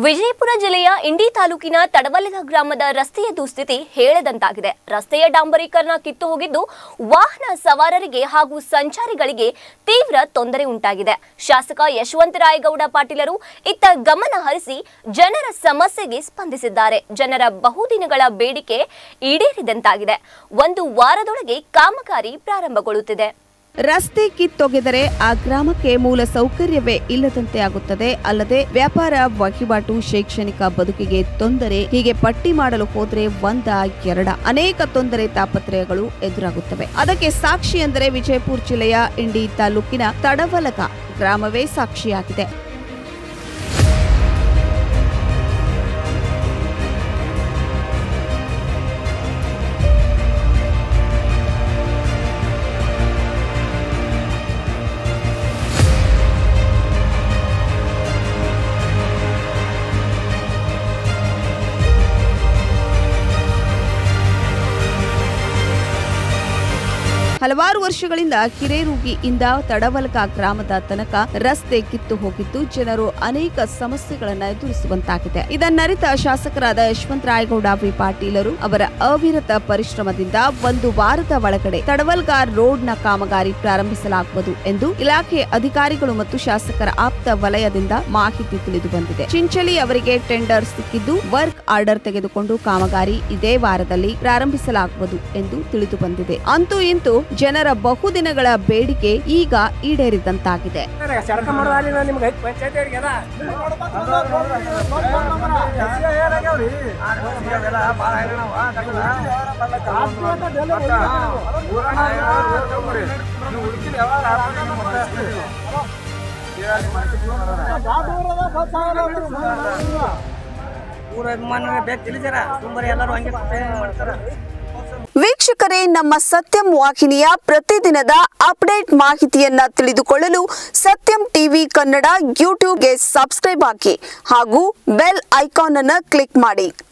ವಿಜಯಪುರ ಜಿಲ್ಲೆಯ ಇಂಡಿ ತಾಲೂಕಿನ ತಡವಲಗ ಗ್ರಾಮದ ರಸ್ತೆಯ ದುಸ್ಥಿತಿ ಹೇಳದಂತಾಗಿದೆ ರಸ್ತೆಯ ಡಾಂಬರೀಕರಣ ಕಿತ್ತು ಹೋಗಿದ್ದು ವಾಹನ ಸವಾರರಿಗೆ ಹಾಗೂ ಸಂಚಾರಿಗಳಿಗೆ ತೀವ್ರ ತೊಂದರೆ ಉಂಟಾಗಿದೆ ಶಾಸಕ ಯಶವಂತರಾಯಗೌಡ ಪಾಟೀಲರು ಇತ್ತ ಗಮನ ಹರಿಸಿ ಜನರ ಸಮಸ್ಯೆಗೆ ಸ್ಪಂದಿಸಿದ್ದಾರೆ ಜನರ ಬಹುದಿನಗಳ ಬೇಡಿಕೆ ಈಡೇರಿದಂತಾಗಿದೆ ಒಂದು ವಾರದೊಳಗೆ ಕಾಮಗಾರಿ ಪ್ರಾರಂಭಗೊಳ್ಳುತ್ತಿದೆ ರಸ್ತೆ ಕಿತ್ತೊಗೆದರೆ ಆ ಗ್ರಾಮಕ್ಕೆ ಮೂಲ ಸೌಕರ್ಯವೇ ಇಲ್ಲದಂತೆ ಆಗುತ್ತದೆ ಅಲ್ಲದೆ ವ್ಯಾಪಾರ ವಹಿವಾಟು ಶೈಕ್ಷಣಿಕ ಬದುಕಿಗೆ ತೊಂದರೆ ಹೀಗೆ ಪಟ್ಟಿ ಮಾಡಲು ಹೋದ್ರೆ ಒಂದ ಎರಡ ಅನೇಕ ತೊಂದರೆ ತಾಪತ್ರಯಗಳು ಎದುರಾಗುತ್ತವೆ ಅದಕ್ಕೆ ಸಾಕ್ಷಿ ಎಂದರೆ ವಿಜಯಪುರ ಜಿಲ್ಲೆಯ ಇಂಡಿ ತಾಲೂಕಿನ ತಡವಲಗ ಗ್ರಾಮವೇ ಸಾಕ್ಷಿಯಾಗಿದೆ ಹಲವಾರು ವರ್ಷಗಳಿಂದ ಹಿರೇರುಗಿಯಿಂದ ತಡವಲಕ ಗ್ರಾಮದ ತನಕ ರಸ್ತೆ ಕಿತ್ತು ಹೋಗಿದ್ದು ಜನರು ಅನೇಕ ಸಮಸ್ಯೆಗಳನ್ನ ಎದುರಿಸುವಂತಾಗಿದೆ ಇದನ್ನರಿತ ಶಾಸಕರಾದ ಯಶವಂತರಾಯಗೌಡ ವಿ ಪಾಟೀಲರು ಅವರ ಅವಿರತ ಪರಿಶ್ರಮದಿಂದ ಒಂದು ವಾರದ ಒಳಗಡೆ ತಡವಲ್ಗಾರ್ ರೋಡ್ನ ಕಾಮಗಾರಿ ಪ್ರಾರಂಭಿಸಲಾಗುವುದು ಎಂದು ಇಲಾಖೆ ಅಧಿಕಾರಿಗಳು ಮತ್ತು ಶಾಸಕರ ಆಪ್ತ ವಲಯದಿಂದ ಮಾಹಿತಿ ತಿಳಿದು ಬಂದಿದೆ ಚಿಂಚಲಿ ಅವರಿಗೆ ಟೆಂಡರ್ ಸಿಕ್ಕಿದ್ದು ವರ್ಕ್ ಆರ್ಡರ್ ತೆಗೆದುಕೊಂಡು ಕಾಮಗಾರಿ ಇದೇ ವಾರದಲ್ಲಿ ಪ್ರಾರಂಭಿಸಲಾಗುವುದು ಎಂದು ತಿಳಿದು ಬಂದಿದೆ ಅಂತೂ ಇಂತೂ ಜನರ ಬಹುದಿನಗಳ ಬೇಡಿಕೆ ಈಗ ಈಡೇರಿದಂತಾಗಿದೆ ಸಡಕ ಮಾಡೋದಾಗಲಿಲ್ಲ ನಿಮ್ಗೆ ಐದು ಪಂಚಾಯತಿ ಅವ್ರಿಗೆಲ್ಲ ಊರ ಅಭಿಮಾನ ಬೇಕು ತಿಳಿಸ್ಯಾರ ತುಂಬರಿ ಎಲ್ಲರೂ ಹಂಗೆ ಮಾಡ್ತಾರ ವೀಕ್ಷಕರೇ ನಮ್ಮ ಸತ್ಯಂ ವಾಹಿನಿಯ ಪ್ರತಿದಿನದ ಅಪ್ಡೇಟ್ ಮಾಹಿತಿಯನ್ನ ತಿಳಿದುಕೊಳ್ಳಲು ಸತ್ಯಂ ಟಿವಿ ಕನ್ನಡ ಯೂಟ್ಯೂಬ್ಗೆ ಸಬ್ಸ್ಕ್ರೈಬ್ ಆಗಿ ಹಾಗೂ ಬೆಲ್ ಐಕಾನ್ ಅನ್ನು ಕ್ಲಿಕ್ ಮಾಡಿ